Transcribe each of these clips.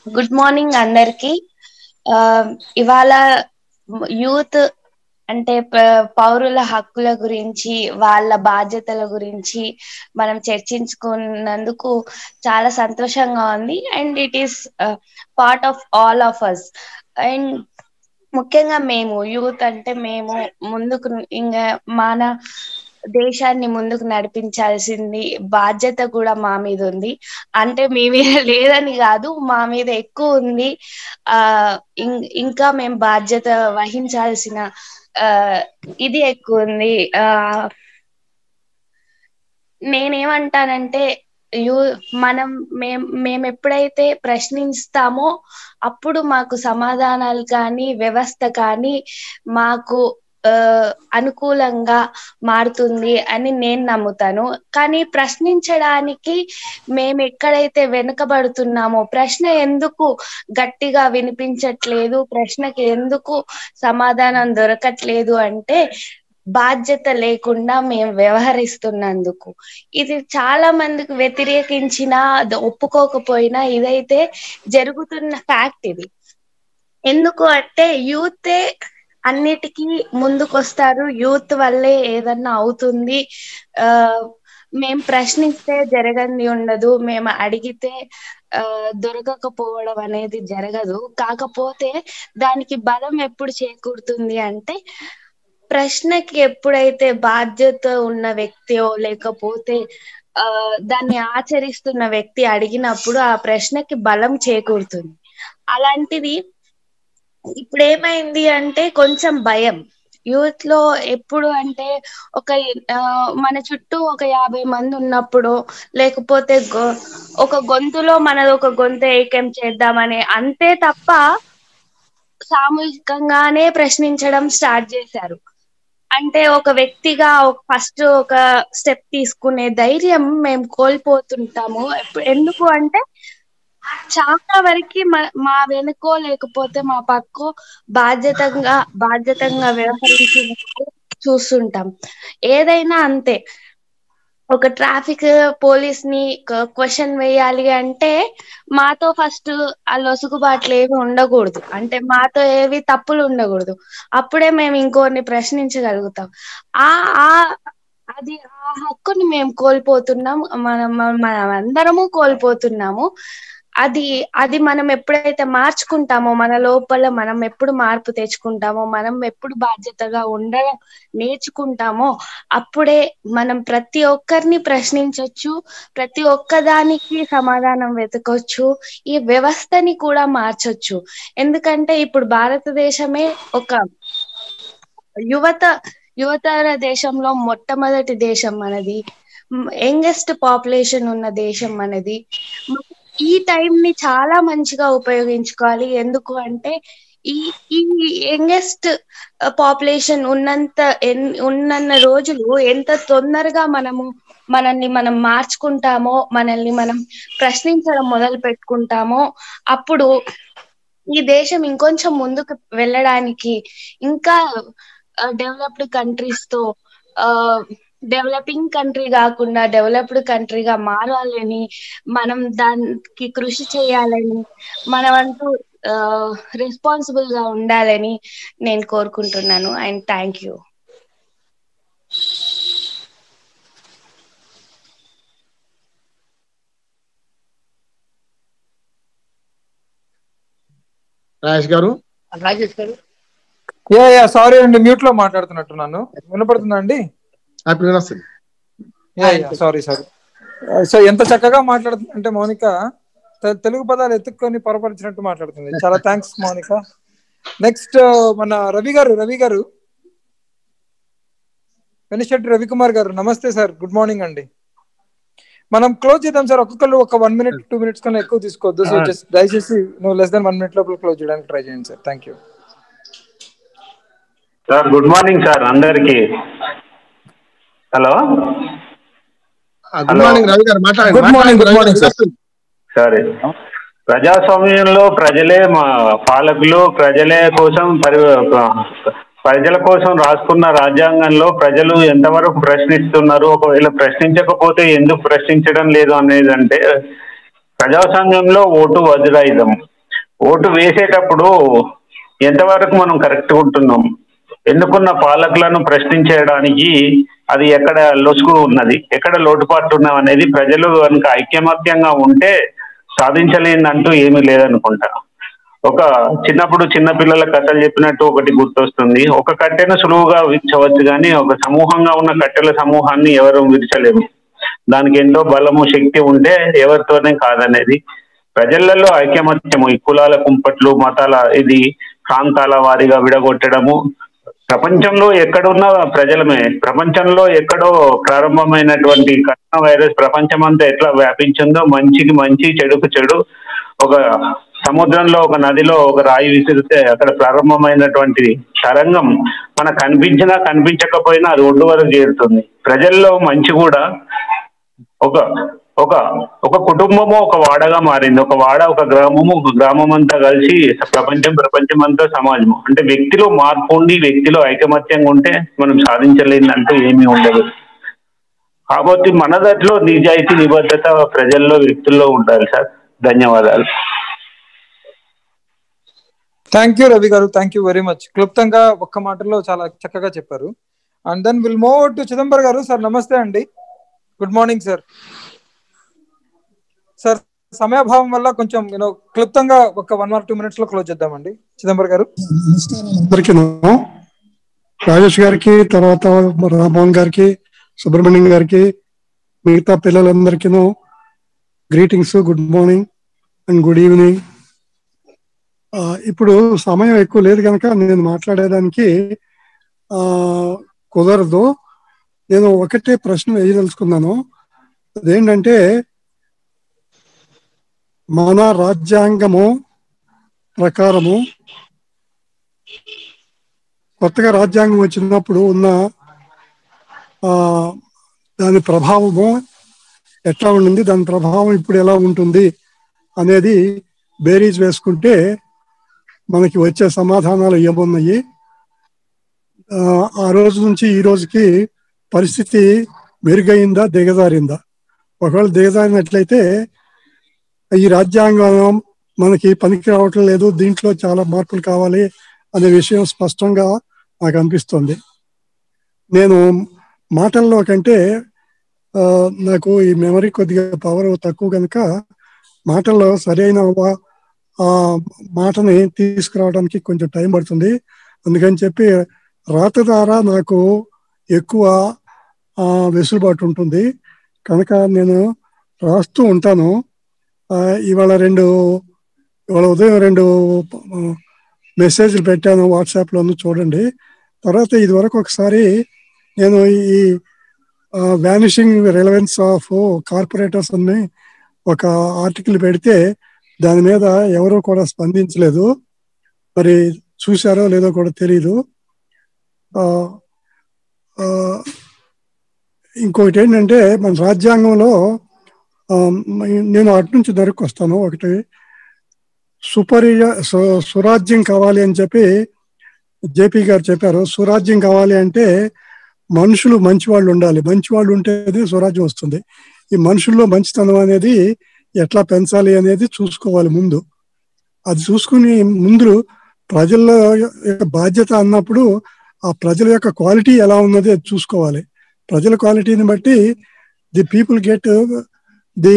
Good morning అందరికి ఆ ఇవాళ యూత్ అంటే ప- పౌరుల హక్కుల గురించి వాళ్ళ బాధ్యతల గురించి మనం చర్చించుకున్నందుకు చాలా సంతోషంగా ఉంది and it is part of all of us and ముఖ్యంగా మేము యూత్ అంటే మేము ముందుకు ఇంకా మన దేశాన్ని ముందుకు నడిపించాల్సింది బాధ్యత కూడా మా మీద ఉంది అంటే మీ మీద లేదని కాదు మా మీద ఎక్కువ ఉంది ఆ ఇం- ఇంకా మేము బాధ్యత వహించాల్సిన ఆ ఇది ఎక్కువ ఉంది ఆ నేనేమంటానంటే యూ మనం మేం మేము ఎప్పుడైతే ప్రశ్నిస్తామో అప్పుడు మాకు సమాధానాలు కానీ వ్యవస్థ కానీ మాకు ఆ అనుకూలంగా మారుతుంది అని నేను నమ్ముతాను కానీ ప్రశ్నించడానికి మేము ఎక్కడైతే వెనుకబడుతున్నామో ప్రశ్న ఎందుకు గట్టిగా వినిపించట్లేదు ప్రశ్నకి ఎందుకు సమాధానం దొరకట్లేదు అంటే బాధ్యత లేకుండా మేము వ్యవహరిస్తున్నందుకు ఇది చాలా మందికి వ్యతిరేకించిన ద- ఒప్పుకోకపోయినా ఇదైతే జరుగుతున్న ఫ్యాక్ట్ ఇది ఎందుకు అంటే యూతే అన్నిటికీ ముందుకొస్తారు యూత్ వల్లే ఏదన్నా అవుతుంది ఆ మేం ప్రశ్నిస్తే జరగంది ఉండదు మేము అడిగితే ఆ దొరకకపోవడం అనేది జరగదు కాకపోతే దానికి బలం ఎప్పుడు చేకూరుతుంది అంటే ప్రశ్నకి ఎప్పుడైతే బాధ్యత ఉన్న వ్యక్తియో లేకపోతే ఆ దాన్ని ఆచరిస్తున్న వ్యక్తి అడిగినప్పుడు ఆ ప్రశ్నకి బలం చేకూరుతుంది అలాంటిది ఇప్పుడు ఏమైంది అంటే కొంచెం భయం యూత్ లో ఎప్పుడు అంటే ఒక ఆ, మన చుట్టూ ఒక యాభై మంది ఉన్నప్పుడు లేకపోతే గొ- ఒక గొంతులో మనది ఒక గొంతు ఏకం చేద్దామని అంతే తప్ప సామూహికంగానే ప్రశ్నించడం స్టార్ట్ చేశారు అంటే ఒక వ్యక్తిగా ఫస్ట్ ఒక స్టెప్ తీసుకునే ధైర్యం మేము కోల్పోతుంటాము ఎప్పు- ఎందుకు అంటే చాలా వరకు మా- మా వెనుకో లేకపోతే మా పక్కో బాధ్యతంగా బాధ్యతంగా వ్యవహరించిన వాళ్ళు చూస్తుంటాం ఏదైనా అంతే ఒక ట్రాఫిక్ పోలీస్ ని క్వశ్చన్ వేయాలి అంటే మాతో ఫస్ట్ ఆ లొసుగుబాట్లు ఏవి ఉండకూడదు అంటే మాతో ఏవి తప్పులు ఉండకూడదు అప్పుడే మేము ఇంకోరిని ప్రశ్నించగలుగుతాం ఆ ఆ అది ఆ హక్కుని మేము కోల్పోతున్నాం మనం మనం అందరము కోల్పోతున్నాము అది అది మనం ఎప్పుడైతే మార్చుకుంటామో మన లోపల మనం ఎప్పుడు మార్పు తెచ్చుకుంటామో మనం ఎప్పుడు బాధ్యతగా ఉండడం నేర్చుకుంటామో అప్పుడే మనం ప్రతి ఒక్కరిని ప్రశ్నించవచ్చు ప్రతి ఒక్కదానికి సమాధానం వెతకొచ్చు ఈ వ్యవస్థని కూడా మార్చొచ్చు ఎందుకంటే ఇప్పుడు భారతదేశమే ఒక యువత యువతర దేశంలో మొట్టమొదటి దేశం మనది యంగెస్ట్ పాపులేషన్ ఉన్న దేశం మనది ఈ టైం ని చాలా మంచిగా ఉపయోగించుకోవాలి ఎందుకు అంటే ఈ ఈ యంగెస్ట్ పాపులేషన్ ఉన్నంత ఎన్- ఉన్నన్న రోజులు ఎంత తొందరగా మనము మనల్ని మనం మార్చుకుంటామో మనల్ని మనం ప్రశ్నించడం మొదలు పెట్టుకుంటామో అప్పుడు ఈ దేశం ఇంకొంచెం ముందుకు వెళ్ళడానికి ఇంకా డెవలప్డ్ కంట్రీస్ తో డెవలపింగ్ కంట్రీ కాకుండా డెవలప్డ్ కంట్రీగా మారాలని మనం దానికి కృషి చేయాలని మనమంటూ రెస్పాన్సిబుల్ గా ఉండాలని నేను కోరుకుంటున్నాను and thank you Rajesh garu Rajesh garu yeah yeah sorry అండి మ్యూట్ లో మాట్లాడుతున్నట్టున్నాను వినపడుతుందా అండి హ్యాపీ వస్తుంది yeah yeah sorry sorry so ఎంత చక్కగా మాట్లాడుతుందంటే మౌనిక తె- తెలుగు పదాలు ఎత్తుక్కొని పొరపరిచినట్టు మాట్లాడుతుంది చాలా థ్యాంక్స్ మౌనిక నెక్స్ట్ మన రవి గారు రవి గారు వెనిశెట్టి రవికుమార్ గారు నమస్తే సార్ గుడ్ మార్నింగ్ అండి మనం క్లోజ్ చేద్దాం సార్ ఒక్కొక్కరు ఒక వన్ మినిట్ టూ మినిట్స్ కన్నా ఎక్కువ తీసుకోవద్దు సో జస్ట్ దయచేసి నువ్వు లెస్ దాన్ వన్ మినిట్ లోపల క్లోజ్ చేయడానికి ట్రై చేయండి sir thank you sir good morning sir అందరికి hello good morning Ravi garu మాట్లాడండి Good morning, good morning, sir. సరే ప్రజాస్వామ్యంలో ప్రజలే మా పాలకులు ప్రజలే కోసం పరి ప్రజల కోసం రాసుకున్న రాజ్యాంగంలో ప్రజలు ఎంతవరకు ప్రశ్నిస్తున్నారు ఒకవేళ ప్రశ్నించకపోతే ఎందుకు ప్రశ్నించడం లేదు అనేది అంటే ప్రజాస్వామ్యంలో ఓటు వజ్రాయుధం ఓటు వేసేటప్పుడు ఎంతవరకు మనం కరెక్ట్ ఉంటున్నాం ఎన్నుకున్న పాలకులను ప్రశ్నించడానికి అది ఎక్కడ లొసుగు ఉన్నది ఎక్కడ లోటుపాట్లు ఉన్నాం అనేది ప్రజలు కనుక ఐక్యమత్యంగా ఉంటే సాధించలేనంటూ ఏమీ లేదనుకుంటా ఒక చిన్నప్పుడు చిన్న పిల్లల కథలు చెప్పినట్టు ఒకటి గుర్తొస్తుంది ఒక కట్టెను సులువుగా విరచవచ్చు కానీ ఒక సమూహంగా ఉన్న కట్టెల సమూహాన్ని ఎవరు విరచలేము దానికి ఎంతో బలము శక్తి ఉంటే ఎవరితోనే కాదనేది ప్రజలలో ఐకమత్యము ఈ కులాల కుంపట్లు మతాల ఇది ప్రాంతాల వారిగా విడగొట్టడము ప్రపంచంలో ఎక్కడున్న ప్రజలమే ప్రపంచంలో ఎక్కడో ప్రారంభమైనటువంటి కరోనా వైరస్ ప్రపంచమంతా ఎట్లా వ్యాపించిందో మంచికి మంచి చెడుకు చెడు ఒక సముద్రంలో ఒక నదిలో ఒక రాయి విసిరితే అక్కడ ప్రారంభమైనటువంటి తరంగం మనకు కనిపించినా కనిపించకపోయినా అది ఒడ్డు వరకు చేరుతుంది ప్రజల్లో మంచి కూడా ఒక ఒక ఒక కుటుంబము ఒక వాడగా మారింది ఒక వాడ ఒక గ్రామము ఒక గ్రామం అంతా కలిసి ప్రపంచం ప్రపంచం అంతా సమాజము అంటే వ్యక్తిలో మార్పు ఉండి వ్యక్తిలో ఐకమత్యంగా ఉంటే మనం సాధించలేదంటూ ఏమీ ఉండదు కాబట్టి మన దాంట్లో నిజాయితీ నిబద్ధత ప్రజల్లో వ్యక్తుల్లో ఉండాలి సార్ ధన్యవాదాలు థ్యాంక్ యూ రవి గారు థ్యాంక్ యూ వెరీ మచ్ క్లుప్తంగా ఒక్క మాటలో చాలా చక్కగా చెప్పారు and then will move to Chidambar garu sir నమస్తే అండి గుడ్ మార్నింగ్ సార్ సార్ సమయాభావం వల్ల కొంచెం నేను క్లుప్తంగా ఒక వన్ ఆర్ టూ మినిట్స్ లో క్లోజ్ చేద్దామండి చిదంబర్ గారు అందరికీ రాజేష్ గారికి తర్వాత రామ్మోహన్ గారికి సుబ్రహ్మణ్యం గారికి మిగతా పిల్లలందరికీను greetings good morning and good evening ఇప్పుడు సమయం ఎక్కువ లేదు కనుక నేను మాట్లాడేదానికి ఆ కుదరదు నేను ఒకటే ప్రశ్న వేయదలుచుకున్నాను అదేంటంటే మన రాజ్యాంగము ప్రకారము కొత్తగా రాజ్యాంగం వచ్చినప్పుడు ఉన్న ఆ దాని ప్రభావము ఎట్లా ఉండింది దాని ప్రభావం ఇప్పుడు ఎలా ఉంటుంది అనేది బేరీజ్ వేసుకుంటే మనకి వచ్చే సమాధానాలు ఏమున్నాయి ఆ, ఆ రోజు నుంచి ఈ రోజుకి పరిస్థితి మెరుగైందా దిగజారిందా ఒకవేళ దిగజారినట్లయితే ఈ రాజ్యాంగం మనకి పనికి రావటం లేదు దీంట్లో చాలా మార్పులు కావాలి అనే విషయం స్పష్టంగా నాకు అనిపిస్తుంది నేను మాటల్లో కంటే ఆ, నాకు ఈ మెమరీ కొద్దిగా పవర్ తక్కువ కనుక మాటల్లో సరైన వా- ఆ మాటని తీసుకురావడానికి కొంచెం టైం పడుతుంది అందుకని చెప్పి రాత ద్వారా నాకు ఎక్కువ ఆ, వెసులుబాటు ఉంటుంది కనుక నేను రాస్తూ ఉంటాను ఆ, ఇవాళ రెండు ఇవాళ ఉదయం రెండు ఆ, మెసేజ్లు పెట్టాను వాట్సాప్లోను చూడండి తర్వాత ఇది వరకు ఒకసారి నేను ఈ వానిషింగ్ రిలవెన్స్ ఆఫ్ కార్పొరేటర్స్ అని ఒక ఆర్టికల్ పెడితే దాని మీద ఎవరు కూడా స్పందించలేదు మరి చూశారో లేదో కూడా తెలియదు ఆ, ఆ, ఇంకొకటి ఏంటంటే మన రాజ్యాంగంలో ఆ, నేను అటు నుంచి దొరికి వస్తాను ఒకటి సుపరియ సు- సురాజ్యం కావాలి అని చెప్పి జేపీ గారు చెప్పారు సురాజ్యం కావాలి అంటే మనుషులు మంచి వాళ్ళు ఉండాలి మంచి వాళ్ళు ఉంటేనే స్వరాజ్యం వస్తుంది ఈ మనుషుల్లో మంచితనం అనేది ఎట్లా పెంచాలి అనేది చూసుకోవాలి ముందు అది చూసుకుని ముందు ప్రజల యొక్క బాధ్యత అన్నప్పుడు ఆ ప్రజల యొక్క క్వాలిటీ ఎలా ఉన్నది అది చూసుకోవాలి ప్రజల క్వాలిటీని బట్టి the people get the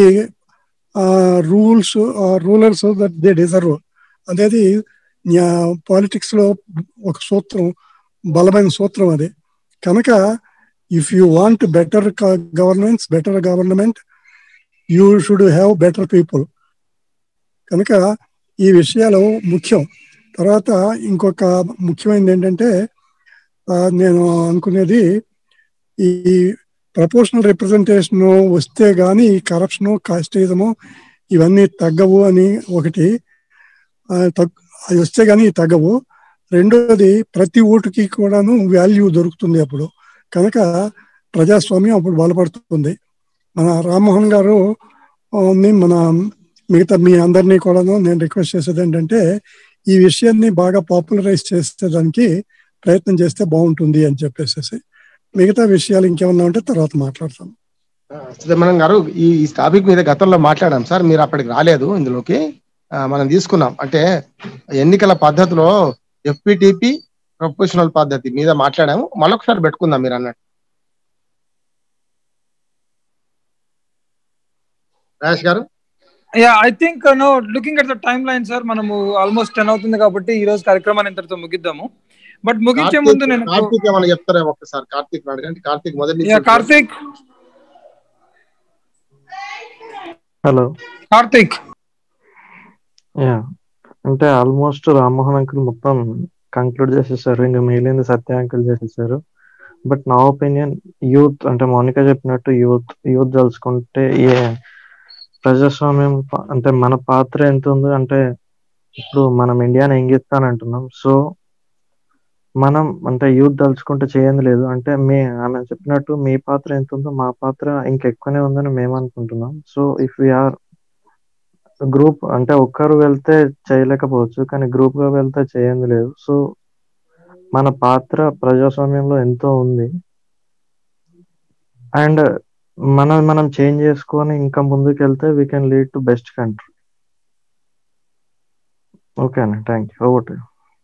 rules rulers that they deserve అనేది పాలిటిక్స్ లో ఒక సూత్రం బలమైన సూత్రం అది కనుక if you want better governments better government you should have better people కనుక ఈ విషయాలు ముఖ్యం తర్వాత ఇంకొక ముఖ్యమైనది ఏంటంటే ఆ, నేను అనుకునేది ఈ ప్రపోర్షనల్ రిప్రజెంటేషన్ వస్తే గానీ ఈ కరప్షన్ కాస్టిజము ఇవన్నీ తగ్గవు అని ఒకటి ఆ, తగ్- అవి వస్తే గానీ తగ్గవు రెండోది ప్రతి ఓటుకి కూడాను వాల్యూ దొరుకుతుంది అప్పుడు కనుక ప్రజాస్వామ్యం అప్పుడు బలపడుతుంది మన రామ్మోహన్ గారు ఆ, ని మన మిగతా మీ అందరినీ కూడాను నేను రిక్వెస్ట్ చేసేది ఏంటంటే ఈ విషయాన్ని బాగా పాపులరైజ్ చేసేదానికి ప్రయత్నం చేస్తే బాగుంటుంది అని చెప్పేసి మిగతా విషయాలు ఇంకేమన్నా ఉంటే తర్వాత మాట్లాడతాను చిదంబరం గారు ఈ టాపిక్ మీద గతంలో మాట్లాడాం సార్ మీరు అప్పటికి రాలేదు ఇందులోకి ఆ, మనం తీసుకున్నాం అంటే ఎన్నికల పద్ధతిలో ఎఫ్పిటిపి ప్రొఫెషనల్ పద్ధతి మీద మాట్లాడాము మళ్ళొకసారి పెట్టుకుందాం మీరు అన్నట్టు Rajesh garu yeah I think no looking at the time line sir మనము ఆల్మోస్ట్ టెన్ అవుతుంది కాబట్టి ఈ రోజు కార్యక్రమాన్ని ఇంతటితో ముగిద్దాము బట్ ముగించే ముందు కార్తీక్ నేను కార్తీక్ ఏమైనా చెప్తారేమో ఒక్కసారి కార్తీక్ అడగండి కార్తీక్ మొదటి యా నుంచి కార్తీక్ హలో కార్తీక్ యా అంటే ఆల్మోస్ట్ రామ్మోహన్ అంకుల్ మొత్తం కంక్లూడ్ చేసేసారు ఇంకా మిగిలింది సత్య అంకుల్ చేసేసారు బట్ నా ఒపీనియన్ యూత్ అంటే మౌనిక చెప్పినట్టు యూత్ యూత్ తలుచుకుంటే ఏ ప్రజాస్వామ్యం ప- అంటే మన పాత్ర ఎంత ఉందో అంటే ఇప్పుడు మనం ఇండియాని ఎంగిస్తాను అంటున్నాం సో మనం అంటే యూత్ తలుచుకుంటే చేయంది లేదు అంటే మీ ఆమె చెప్పినట్టు మీ పాత్ర ఎంత ఉందో మా పాత్ర ఇంకెక్కువనే ఉందని మేము అనుకుంటున్నాం సో ఇఫ్ వీఆర్ గ్రూప్ అంటే ఒక్కరు వెళ్తే చేయలేకపోవచ్చు కానీ గ్రూప్ గా వెళ్తే చేయంది లేదు సో మన పాత్ర ప్రజాస్వామ్యంలో ఎంతో ఉంది అండ్ మనం మనం చేంజ్ చేసుకొని ఇంకా ముందుకు వెళ్తే we can lead to best country okay అండి thank you over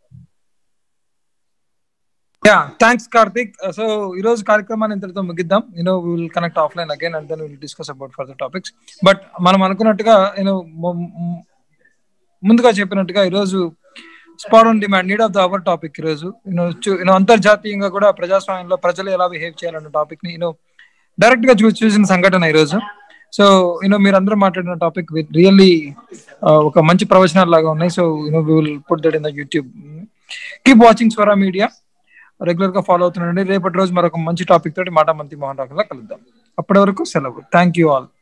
yeah thanks Karthik so ఈ రోజు కార్యక్రమాన్ని ఇంతటితో ముగిద్దాం you know will connect offline again and then will discuss about further topics but మనం అనుకున్నట్టుగా యూనో ముందుగా చెప్పినట్టుగా ఈరోజు spot on demand need of the hour topic ఈరోజు యూనో యూనో అంతర్జాతీయంగా కూడా ప్రజాస్వామ్యంలో ప్రజలు ఎలా బిహేవ్ చేయాలన్న టాపిక్ ని యూనో డైరెక్ట్ గా చూ చూసిన సంఘటన ఈరోజు సో యూనో మీరందరూ మాట్లాడిన టాపిక్ విత్ రియల్లీ ఒక మంచి ప్రవచనాలు లాగా ఉన్నాయి so you know we will put that in the YouTube keep watching Swara media regular గా ఫాలో అవుతుండండి రేపటి రోజు మరొక మంచి టాపిక్ తోటి మాట మంతి మోహన్ రాకులా కలుద్దాం అప్పటి వరకు సెలవు థ్యాంక్ యూ ఆల్